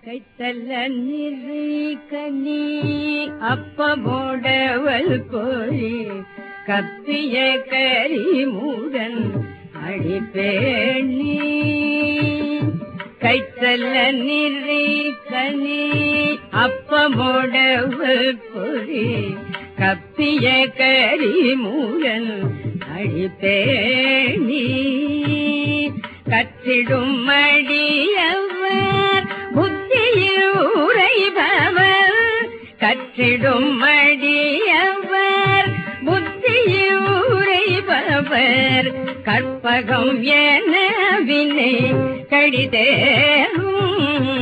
கைத்தல்ல நிறை கனி அப்பமோடவள் போய் கப்பிய கரிமுடன் அடிப்பேணி கைத்தல்ல நிறை கனி அப்பமோடவள் போய் கப்பிய கரிமுடன் அடிப்பேணி கற்றிடும் மடியவர் புத்தியில் உரைபவர் கற்றிடும் மடியவர் புத்தியில் உரைபவர் கற்பகம் என வினை கடிதேரும்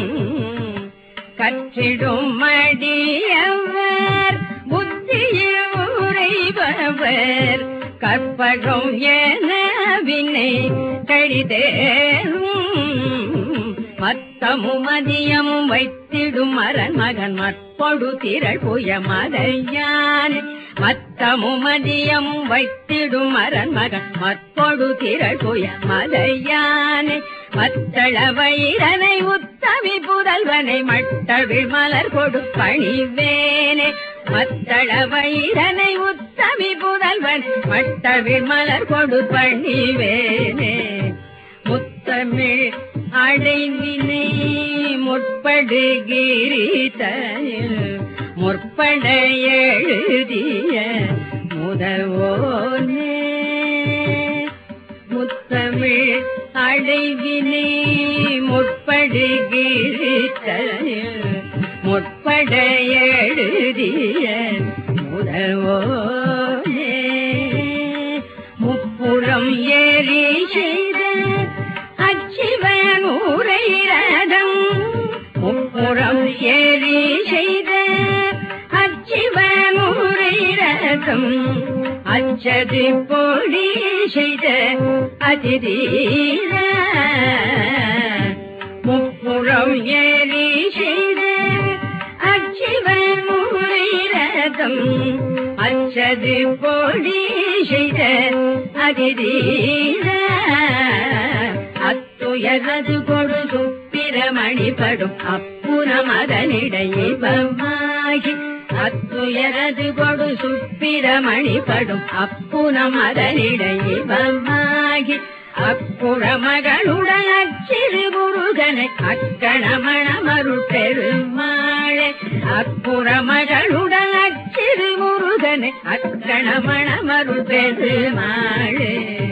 கற்றிடும் மடியவர் புத்தியில் உரைபவர் கற்பகம் என வினை கடிதேரும் மத்தமும் மதியமும் வைத்திடும் மரன் மகன் மற்பொடு திரள் புய மதையான் மத்தமும் மதியமும் வைத்திடும் மரன் மகன் மற்பொடு திரள் புய மதையான் மத்தள வைரனை உத்தமி புதல்வனை மட்டவிழ் மலர் கொடு பணிவேனே மத்தள வைரனை உத்தமி புதல்வன் மட்டவிழ் மலர் கொடு பணிவேனே முத்தமிழ் அடைவினை முற்படுகிறீதனில் முற்பட எழுதிய முதல்வோனே முத்தமிழ் அடைவினை முற்படுகிறீதனில் முற்பட எழுதிய முதல்வோனே முப்புறம் ஏறி செய்த அச்சிவன் ஊரை ரதம் முப்புறம் ஏறி செய்த அச்சிவன் ஊரை ரதம் அச்சது பொடி செய்த அதிதீர முப்புறம் ஏறி செய்த அச்சிவன் ஊரை ரதம் அச்சது பொடி செய்த அதிதீர அத்துயரது கொடுது பிரமணிப்படும் அப்புறம் அதனிடையே பமாகி அத்துயரது கொடு சுப்பிரமணிப்படும் அப்புறம் அதனிடையே பமாகி அப்புற மகளுடன் அச்சிறு முருகனை அக்கணமணமருள் பெருமாளே அப்புற மகளுடன் அச்சிறு முருகனை அக்கணமணமருள் பெருமாளே